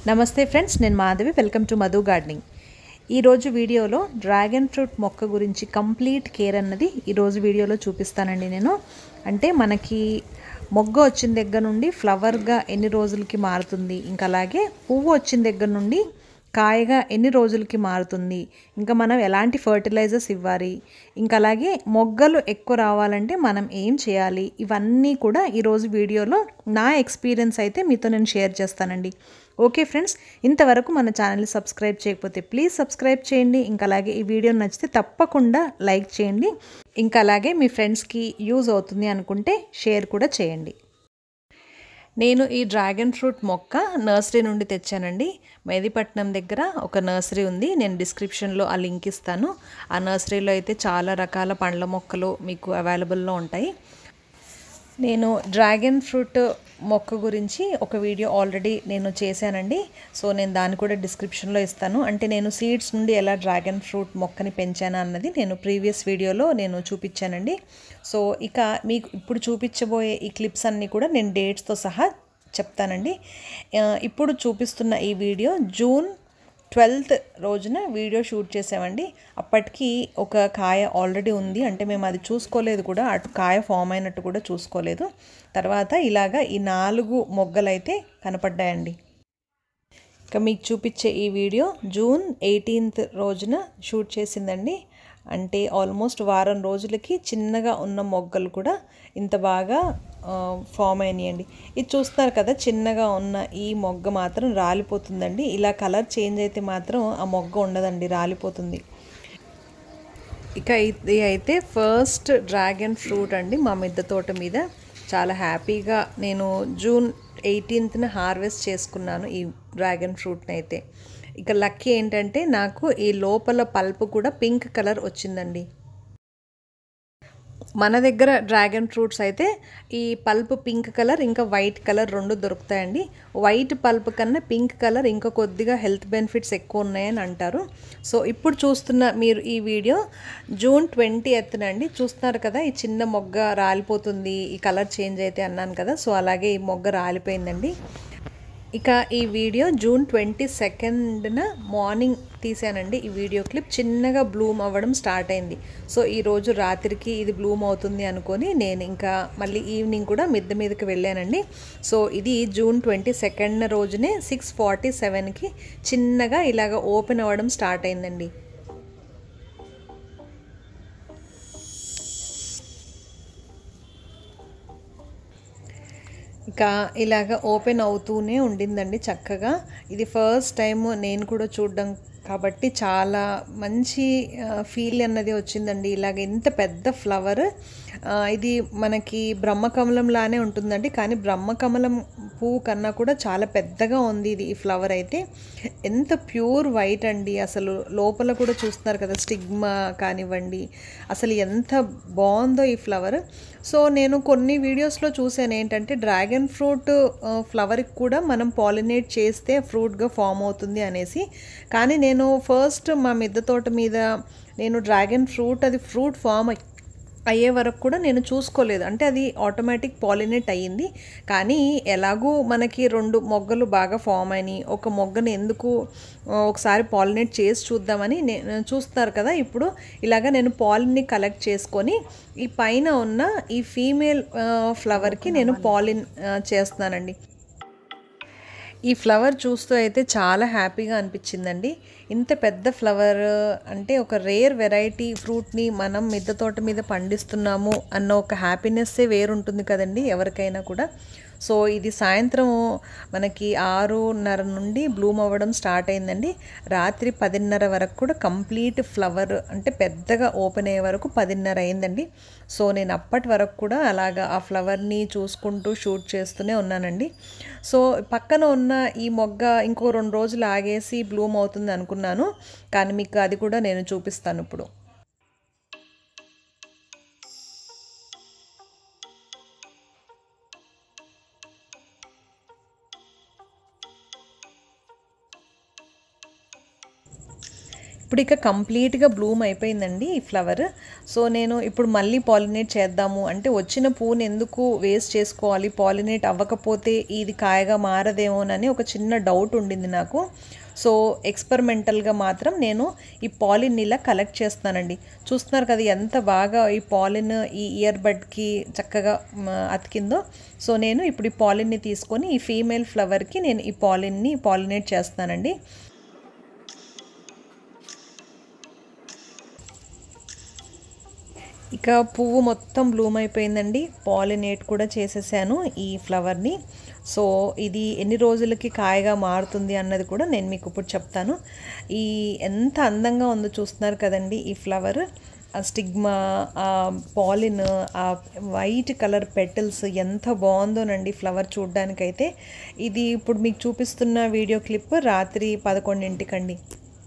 నమస్తే ఫ్రెండ్స్ నేను Madhavi welcome to Madhu gardening ఈరోజు వీడియోలో డ్రాగన్ ఫ్రూట్ మొక్క గురించి కంప్లీట్ కేర్ అన్నది ఈరోజు వీడియోలో చూపిస్తానండి నేను అంటే మనకి మొగ్గ వచ్చిన దగ్గర నుండి ఫ్లవర్గా ఎన్ని రోజులకి మారుతుంది ఇంకా అలాగే పువ్వు వచ్చిన దగ్గర నుండి కాయగా ఎన్ని రోజులకి మారుతుంది ఇంకా మనం ఎలాంటి ఫర్టిలైజర్స్ ఇవ్వాలి ఇంకా అలాగే మొగ్గలు ఎక్కువ రావాలంటే మనం ఏం చేయాలి ఇవన్నీ కూడా ఈరోజు వీడియోలో నా ఎక్స్పీరియన్స్ అయితే మీతో నేను షేర్ చేస్తానండి ఓకే ఫ్రెండ్స్ ఇంతవరకు మన ఛానల్ని సబ్స్క్రైబ్ చేయకపోతే ప్లీజ్ సబ్స్క్రైబ్ చేయండి ఇంకా అలాగే ఈ వీడియో నచ్చితే తప్పకుండా లైక్ చేయండి ఇంకా అలాగే మీ ఫ్రెండ్స్కి యూజ్ అవుతుంది అనుకుంటే షేర్ కూడా చేయండి నేను ఈ డ్రాగన్ ఫ్రూట్ మొక్క నర్సరీ నుండి తెచ్చానండి మెహదీపట్నం దగ్గర ఒక నర్సరీ ఉంది నేను డిస్క్రిప్షన్లో ఆ లింక్ ఇస్తాను ఆ నర్సరీలో అయితే చాలా రకాల పండ్ల మొక్కలు మీకు అవైలబుల్లో ఉంటాయి నేను డ్రాగన్ ఫ్రూట్ మొక్క గురించి ఒక వీడియో ఆల్రెడీ నేను చేశానండి సో నేను దాన్ని కూడా డిస్క్రిప్షన్లో ఇస్తాను అంటే నేను సీడ్స్ నుండి ఎలా డ్రాగన్ ఫ్రూట్ మొక్కని పెంచాను అన్నది నేను ప్రీవియస్ వీడియోలో నేను చూపించానండి సో ఇక మీకు ఇప్పుడు చూపించబోయే ఈ క్లిప్స్ అన్నీ కూడా నేను డేట్స్తో సహా చెప్తానండి ఇప్పుడు చూపిస్తున్న ఈ వీడియో జూన్ ట్వెల్త్ రోజున వీడియో షూట్ చేసామండి అప్పటికి ఒక కాయ ఆల్రెడీ ఉంది అంటే మేము అది చూసుకోలేదు కూడా అటు కాయ ఫామ్ అయినట్టు కూడా చూసుకోలేదు తర్వాత ఇలాగా ఈ నాలుగు మొగ్గలైతే కనపడ్డాయండి ఇక మీకు చూపించే ఈ వీడియో జూన్ ఎయిటీన్త్ రోజున షూట్ చేసిందండి అంటే ఆల్మోస్ట్ వారం రోజులకి చిన్నగా ఉన్న మొగ్గలు కూడా ఇంత బాగా ఫామ్ అయినాయండి ఇది చూస్తున్నారు కదా చిన్నగా ఉన్న ఈ మొగ్గ మాత్రం రాలిపోతుందండి ఇలా కలర్ చేంజ్ అయితే మాత్రం ఆ మొగ్గ ఉండదండి రాలిపోతుంది ఇక ఇది అయితే ఫస్ట్ డ్రాగన్ ఫ్రూట్ అండి మా మిద్దె తోట మీద చాలా హ్యాపీగా నేను జూన్ ఎయిటీన్త్న హార్వెస్ట్ చేసుకున్నాను ఈ డ్రాగన్ ఫ్రూట్ని అయితే ఇక లక్కీ ఏంటంటే నాకు ఈ లోపల పల్ప్ కూడా పింక్ కలర్ వచ్చిందండి మన దగ్గర డ్రాగన్ ఫ్రూట్స్ అయితే ఈ పల్ప్ పింక్ కలర్ ఇంకా వైట్ కలర్ రెండు దొరుకుతాయండి వైట్ పల్ప్ కన్నా పింక్ కలర్ ఇంకా కొద్దిగా హెల్త్ బెనిఫిట్స్ ఎక్కువ ఉన్నాయని అంటారు సో ఇప్పుడు చూస్తున్న మీరు ఈ వీడియో జూన్ ట్వంటీ ఎత్తునండి చూస్తున్నారు కదా ఈ చిన్న మొగ్గ రాలిపోతుంది ఈ కలర్ చేంజ్ అయితే అన్నాను కదా సో అలాగే ఈ మొగ్గ రాలిపోయిందండి ఇక ఈ వీడియో జూన్ ట్వంటీ సెకండ్న మార్నింగ్ తీసానండి ఈ వీడియో క్లిప్ చిన్నగా బ్లూమ్ అవ్వడం స్టార్ట్ అయింది సో ఈరోజు రాత్రికి ఇది బ్లూమ్ అవుతుంది అనుకొని నేను ఇంకా మళ్ళీ ఈవినింగ్ కూడా మిద్దె మీదకి వెళ్ళానండి సో ఇది జూన్ ట్వంటీ సెకండ్ రోజునే సిక్స్ ఫార్టీ సెవెన్కి చిన్నగా ఇలాగ ఓపెన్ అవ్వడం స్టార్ట్ అయిందండి ఇంకా ఇలాగ ఓపెన్ అవుతూనే ఉండిందండి చక్కగా ఇది ఫస్ట్ టైం నేను కూడా చూడడం కాబట్టి చాలా మంచి ఫీల్ అన్నది వచ్చిందండి ఇలాగ ఇంత పెద్ద ఫ్లవర్ ఇది మనకి బ్రహ్మకమలం లానే ఉంటుందండి కానీ బ్రహ్మకమలం పువ్వు కన్నా కూడా చాలా పెద్దగా ఉంది ఇది ఈ ఫ్లవర్ అయితే ఎంత ప్యూర్ వైట్ అండి అసలు లోపల కూడా చూస్తున్నారు కదా స్టిగ్మా కానివ్వండి అసలు ఎంత బాగుందో ఈ ఫ్లవర్ సో నేను కొన్ని వీడియోస్లో చూసాను ఏంటంటే డ్రాగన్ ఫ్రూట్ ఫ్లవర్కి కూడా మనం పాలినేట్ చేస్తే ఫ్రూట్గా ఫామ్ అవుతుంది అనేసి కానీ నేను ఫస్ట్ మా మిద్దె తోట మీద నేను డ్రాగన్ ఫ్రూట్ అది ఫ్రూట్ ఫామ్ అయ్యే వరకు కూడా నేను చూసుకోలేదు అంటే అది ఆటోమేటిక్ పాలినేట్ అయ్యింది కానీ ఎలాగూ మనకి రెండు మొగ్గలు బాగా ఫామ్ అయినాయి ఒక మొగ్గను ఎందుకు ఒకసారి పాలినేట్ చేసి చూద్దామని నేను చూస్తారు కదా ఇప్పుడు ఇలాగ నేను పాలిన్ని కలెక్ట్ చేసుకొని ఈ పైన ఉన్న ఈ ఫీమేల్ ఫ్లవర్కి నేను పాలిన్ చేస్తున్నానండి ఈ ఫ్లవర్ చూస్తూ అయితే చాలా హ్యాపీగా అనిపించిందండి ఇంత పెద్ద ఫ్లవర్ అంటే ఒక రేర్ వెరైటీ ఫ్రూట్ని మనం మిద్దె తోట మీద పండిస్తున్నాము అన్న ఒక హ్యాపీనెస్సే వేరుంటుంది కదండి ఎవరికైనా కూడా సో ఇది సాయంత్రం మనకి ఆరున్నర నుండి బ్లూమ్ అవ్వడం స్టార్ట్ అయిందండి రాత్రి పదిన్నర వరకు కూడా కంప్లీట్ ఫ్లవర్ అంటే పెద్దగా ఓపెన్ అయ్యే వరకు పదిన్నర అయిందండి సో నేను అప్పటి వరకు కూడా అలాగా ఆ ఫ్లవర్ని చూసుకుంటూ షూట్ చేస్తూనే ఉన్నానండి సో పక్కన ఉన్న ఈ మొగ్గ ఇంకో రెండు రోజులు ఆగేసి బ్లూమ్ అవుతుంది అనుకున్నాను కానీ మీకు అది కూడా నేను చూపిస్తాను ఇప్పుడు ఇప్పుడు ఇక కంప్లీట్గా బ్లూమ్ అయిపోయిందండి ఈ ఫ్లవర్ సో నేను ఇప్పుడు మళ్ళీ పాలినేట్ చేద్దాము అంటే వచ్చిన పువ్వుని ఎందుకు వేస్ట్ చేసుకోవాలి పాలినేట్ అవ్వకపోతే ఇది కాయగా మారదేమోనని ఒక చిన్న డౌట్ ఉండింది నాకు సో ఎక్స్పెరిమెంటల్గా మాత్రం నేను ఈ పాలిన్ ఇలా కలెక్ట్ చేస్తానండి చూస్తున్నారు కదా ఎంత బాగా ఈ పాలిన్ ఈ ఇయర్ బడ్కి చక్కగా మ, అతికిందో సో నేను ఇప్పుడు ఈ పాలిన్ని తీసుకొని ఈ ఫీమేల్ ఫ్లవర్కి నేను ఈ పాలిన్ని పాలినేట్ చేస్తానండి ఇక పువ్వు మొత్తం బ్లూమ్ అయిపోయిందండి పాలినేట్ కూడా చేసేసాను ఈ ఫ్లవర్ని సో ఇది ఎన్ని రోజులకి కాయగా మారుతుంది అన్నది కూడా నేను మీకు ఇప్పుడు చెప్తాను ఈ ఎంత అందంగా ఉందో చూస్తున్నారు కదండి ఈ ఫ్లవర్ ఆ స్టిగ్మా ఆ పాలిన్ ఆ వైట్ కలర్ పెటల్స్ ఎంత బాగుందోనండి ఫ్లవర్ చూడ్డానికైతే ఇది ఇప్పుడు మీకు చూపిస్తున్న వీడియో క్లిప్ రాత్రి పదకొండింటికండి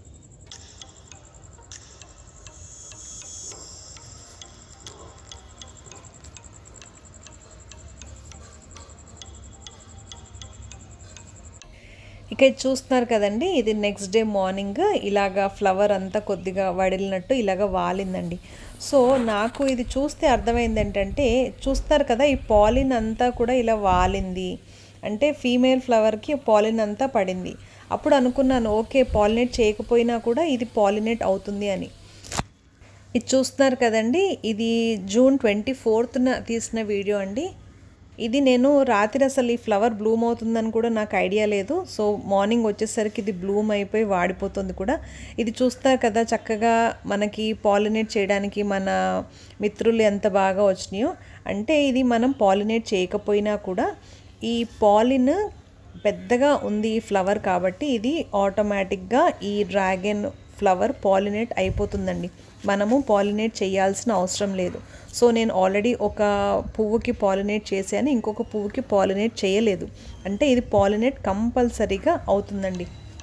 ఇక ఇది చూస్తున్నారు కదండి ఇది నెక్స్ట్ డే మార్నింగ్ ఇలాగా ఫ్లవర్ అంతా కొద్దిగా వడిలినట్టు ఇలాగ వాలిందండి సో నాకు ఇది చూస్తే అర్థమైంది ఏంటంటే చూస్తారు కదా ఈ పాలిన్ అంతా కూడా ఇలా వాలింది అంటే ఫీమేల్ ఫ్లవర్కి పాలిన్ అంతా పడింది అప్పుడు అనుకున్నాను ఓకే పాలినేట్ చేయకపోయినా కూడా ఇది పాలినేట్ అవుతుంది అని ఇది చూస్తున్నారు కదండి ఇది జూన్ ట్వంటీ ఫోర్త్న తీసిన వీడియో అండి ఇది నేను రాత్రి అసలు ఈ ఫ్లవర్ బ్లూమ్ అవుతుందని కూడా నాకు ఐడియా లేదు సో మార్నింగ్ వచ్చేసరికి ఇది బ్లూమ్ అయిపోయి వాడిపోతుంది కూడా ఇది చూస్తారు కదా చక్కగా మనకి పాలినేట్ చేయడానికి మన మిత్రులు ఎంత బాగా వచ్చినాయో అంటే ఇది మనం పాలినేట్ చేయకపోయినా కూడా ఈ పాలిన్ పెద్దగా ఉంది ఈ ఫ్లవర్ కాబట్టి ఇది ఆటోమేటిక్గా ఈ డ్రాగన్ ఫ్లవర్ పాలినేట్ అయిపోతుందండి మనము పాలినేట్ చేయాల్సిన అవసరం లేదు సో నేను ఆల్రెడీ ఒక పువ్వుకి పాలినేట్ చేశాను ఇంకొక పువ్వుకి పాలినేట్ చేయలేదు అంటే ఇది పాలినేట్ కంపల్సరీగా అవుతుందండి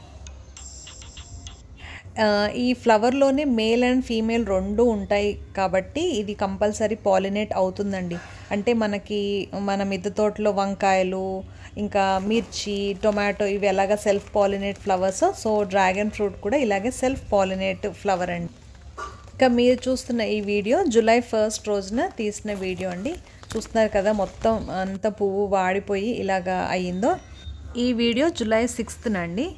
ఆ, ఈ ఫ్లవర్లోనే మేల్ అండ్ ఫీమేల్ రెండు ఉంటాయి కాబట్టి ఇది కంపల్సరీ పాలినేట్ అవుతుందండి అంటే మనకి మన మిద్దె తోటలో వంకాయలు ఇంకా మిర్చి టొమాటో ఇవి ఎలాగ self pollinate flowers so dragon fruit కూడా ఇలాగే సెల్ఫ్ పాలినేట్ ఫ్లవర్ అండి ఇంకా మీరు చూస్తున్న ఈ వీడియో జూలై ఫస్ట్ రోజున తీసిన వీడియో అండి చూస్తున్నారు కదా మొత్తం అంత పువ్వు వాడిపోయి ఇలాగా అయ్యిందో ఈ వీడియో జూలై సిక్స్త్న అండి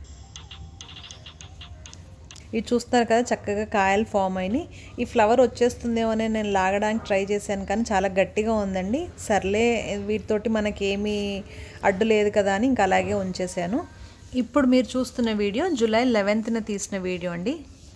ఇది చూస్తున్నారు కదా చక్కగా కాయలు ఫామ్ అయినాయి ఈ ఫ్లవర్ వచ్చేస్తుందేమో అని నేను లాగడానికి ట్రై చేశాను కానీ చాలా గట్టిగా ఉందండి సర్లే వీటితోటి మనకేమీ అడ్డు లేదు కదా అని ఇంకా అలాగే ఉంచేసాను ఇప్పుడు మీరు చూస్తున్న వీడియో జూలై లెవెన్త్న తీసిన వీడియో అండి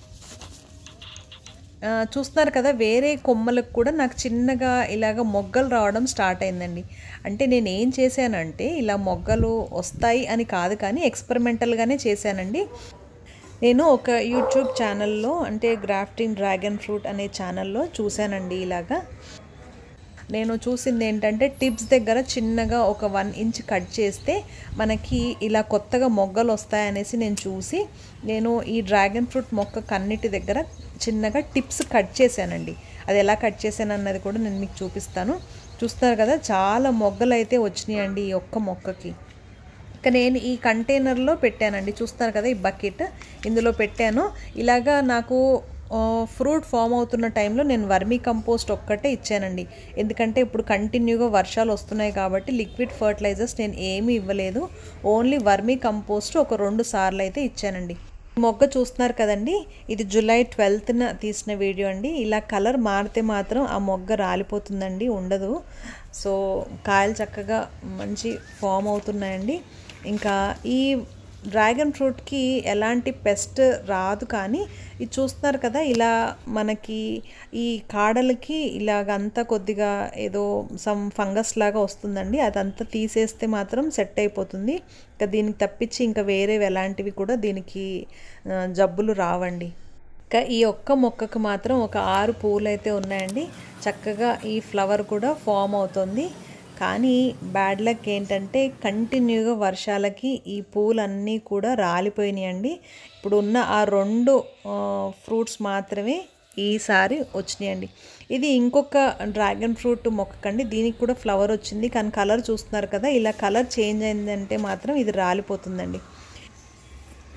ఆ, చూస్తున్నారు కదా వేరే కొమ్మలకు కూడా నాకు చిన్నగా ఇలాగ మొగ్గలు రావడం స్టార్ట్ అయిందండి అంటే నేను ఏం చేశానంటే ఇలా మొగ్గలు వస్తాయి అని కాదు కానీ ఎక్స్పెరిమెంటల్గానే చేశానండి నేను ఒక యూట్యూబ్ ఛానల్లో అంటే గ్రాఫ్టింగ్ డ్రాగన్ ఫ్రూట్ అనే ఛానల్లో చూశానండి ఇలాగా నేను చూసింది ఏంటంటే టిప్స్ దగ్గర చిన్నగా ఒక వన్ ఇంచ్ కట్ చేస్తే మనకి ఇలా కొత్తగా మొగ్గలు వస్తాయనేసి నేను చూసి నేను ఈ డ్రాగన్ ఫ్రూట్ మొక్క కన్నిటి దగ్గర చిన్నగా టిప్స్ కట్ చేశానండి అది ఎలా కట్ చేశాను అన్నది కూడా నేను మీకు చూపిస్తాను చూస్తారు కదా చాలా మొగ్గలు అయితే వచ్చినాయండి ఈ ఒక్క మొక్కకి ఇక నేను ఈ కంటైనర్లో పెట్టానండి చూస్తారు కదా ఈ బకెట్ ఇందులో పెట్టాను ఇలాగా నాకు ఫ్రూట్ ఫామ్ అవుతున్న టైంలో నేను వర్మీ కంపోస్ట్ ఒక్కటే ఇచ్చానండి ఎందుకంటే ఇప్పుడు కంటిన్యూగా వర్షాలు వస్తున్నాయి కాబట్టి లిక్విడ్ ఫర్టిలైజర్స్ నేను ఏమీ ఇవ్వలేదు ఓన్లీ వర్మీ కంపోస్ట్ ఒక రెండు సార్లు అయితే ఇచ్చానండి ఈ మొగ్గ చూస్తున్నారు కదండి ఇది జూలై ట్వెల్త్న తీసిన వీడియో అండి ఇలా కలర్ మారితే మాత్రం ఆ మొగ్గ రాలిపోతుందండి ఉండదు సో కాయలు చక్కగా మంచి ఫామ్ అవుతున్నాయండి ఇంకా ఈ డ్రాగన్ ఫ్రూట్కి ఎలాంటి పెస్ట్ రాదు కానీ ఇది చూస్తున్నారు కదా ఇలా మనకి ఈ కాడలకి ఇలాగంతా కొద్దిగా ఏదో సమ్ ఫంగస్ లాగా వస్తుందండి అదంతా తీసేస్తే మాత్రం సెట్ అయిపోతుంది ఇంకా దీనికి తప్పించి ఇంకా వేరేవి ఎలాంటివి కూడా దీనికి ఆ, జబ్బులు రావండి ఇంకా ఈ ఒక్క మొక్కకు మాత్రం ఒక ఆరు పూలు అయితే ఉన్నాయండి చక్కగా ఈ ఫ్లవర్ కూడా ఫామ్ అవుతుంది కానీ బ్యాడ్ లక్ ఏంటంటే కంటిన్యూగా వర్షాలకి ఈ పూలన్నీ కూడా రాలిపోయినాయండి ఇప్పుడు ఉన్న ఆ రెండు ఫ్రూట్స్ మాత్రమే ఈసారి వచ్చినాయండి ఇది ఇంకొక డ్రాగన్ ఫ్రూట్ మొక్కకండి దీనికి కూడా ఫ్లవర్ వచ్చింది కానీ కలర్ చూస్తున్నారు కదా ఇలా కలర్ చేంజ్ అయిందంటే మాత్రం ఇది రాలిపోతుందండి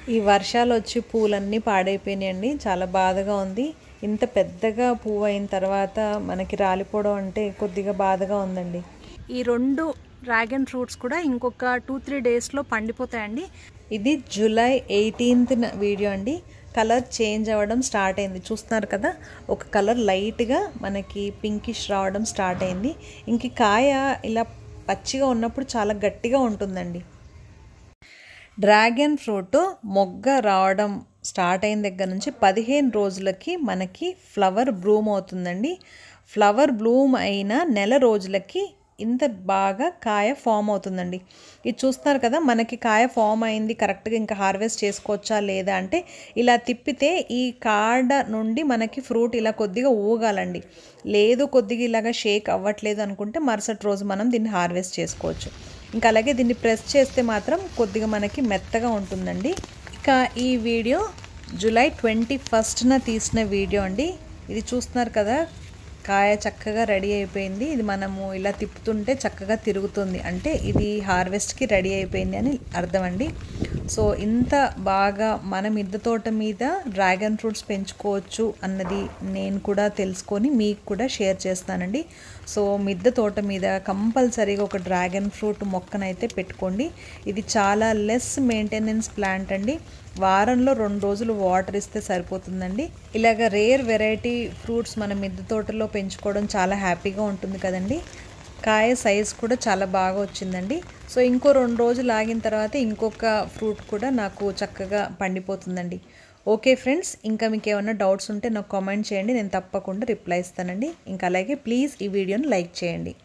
ఈ వర్షాలు వచ్చి పూలన్నీ పాడైపోయినాయండి చాలా బాధగా ఉంది ఇంత పెద్దగా పువ్వు అయిన తర్వాత మనకి రాలిపోవడం అంటే కొద్దిగా బాధగా ఉందండి ఈ రెండు డ్రాగన్ ఫ్రూట్స్ కూడా ఇంకొక టూ త్రీ డేస్లో పండిపోతాయండి ఇది జూలై ఎయిటీన్త్ వీడియో అండి కలర్ చేంజ్ అవ్వడం స్టార్ట్ అయింది చూస్తున్నారు కదా ఒక కలర్ లైట్గా మనకి పింకిష్ రావడం స్టార్ట్ అయింది ఇంక కాయ ఇలా పచ్చిగా ఉన్నప్పుడు చాలా గట్టిగా ఉంటుందండి డ్రాగన్ ఫ్రూట్ మొగ్గ రావడం స్టార్ట్ అయిన దగ్గర నుంచి పదిహేను రోజులకి మనకి ఫ్లవర్ బ్లూమ్ అవుతుందండి ఫ్లవర్ బ్లూమ్ అయిన నెల రోజులకి ఇంత బాగా కాయ ఫామ్ అవుతుందండి ఇది చూస్తున్నారు కదా మనకి కాయ ఫామ్ అయింది కరెక్ట్గా ఇంకా హార్వెస్ట్ చేసుకోవచ్చా లేదా అంటే ఇలా తిప్పితే ఈ కాడ నుండి మనకి ఫ్రూట్ ఇలా కొద్దిగా ఊగాలండి లేదు కొద్దిగా ఇలాగా షేక్ అవ్వట్లేదు అనుకుంటే మరుసటి రోజు మనం దీన్ని హార్వెస్ట్ చేసుకోవచ్చు ఇంకా అలాగే దీన్ని ప్రెస్ చేస్తే మాత్రం కొద్దిగా మనకి మెత్తగా ఉంటుందండి ఇక ఈ వీడియో జూలై ట్వంటీ ఫస్ట్న తీసిన వీడియో అండి ఇది చూస్తున్నారు కదా కాయ చక్కగా రెడీ అయిపోయింది ఇది మనము ఇలా తిప్పుతుంటే చక్కగా తిరుగుతుంది అంటే ఇది హార్వెస్ట్కి రెడీ అయిపోయింది అని అర్థం అండి సో ఇంత బాగా మన మిద్దె తోట మీద డ్రాగన్ ఫ్రూట్స్ పెంచుకోవచ్చు అన్నది నేను కూడా తెలుసుకొని మీకు కూడా షేర్ చేస్తానండి సో మిద్దె తోట మీద కంపల్సరీగా ఒక డ్రాగన్ ఫ్రూట్ మొక్కనైతే పెట్టుకోండి ఇది చాలా లెస్ మెయింటెనెన్స్ ప్లాంట్ అండి వారంలో రెండు రోజులు వాటర్ ఇస్తే సరిపోతుందండి ఇలాగ రేర్ వెరైటీ ఫ్రూట్స్ మన మిద్దె తోటలో పెంచుకోవడం చాలా హ్యాపీగా ఉంటుంది కదండి కాయ సైజ్ కూడా చాలా బాగా వచ్చిందండి సో ఇంకో రెండు రోజులు ఆగిన తర్వాత ఇంకొక ఫ్రూట్ కూడా నాకు చక్కగా పండిపోతుందండి ఓకే ఫ్రెండ్స్ ఇంకా మీకు ఏమైనా డౌట్స్ ఉంటే నాకు కామెంట్ చేయండి నేను తప్పకుండా రిప్లై ఇస్తానండి ఇంకా అలాగే ప్లీజ్ ఈ వీడియోని లైక్ చేయండి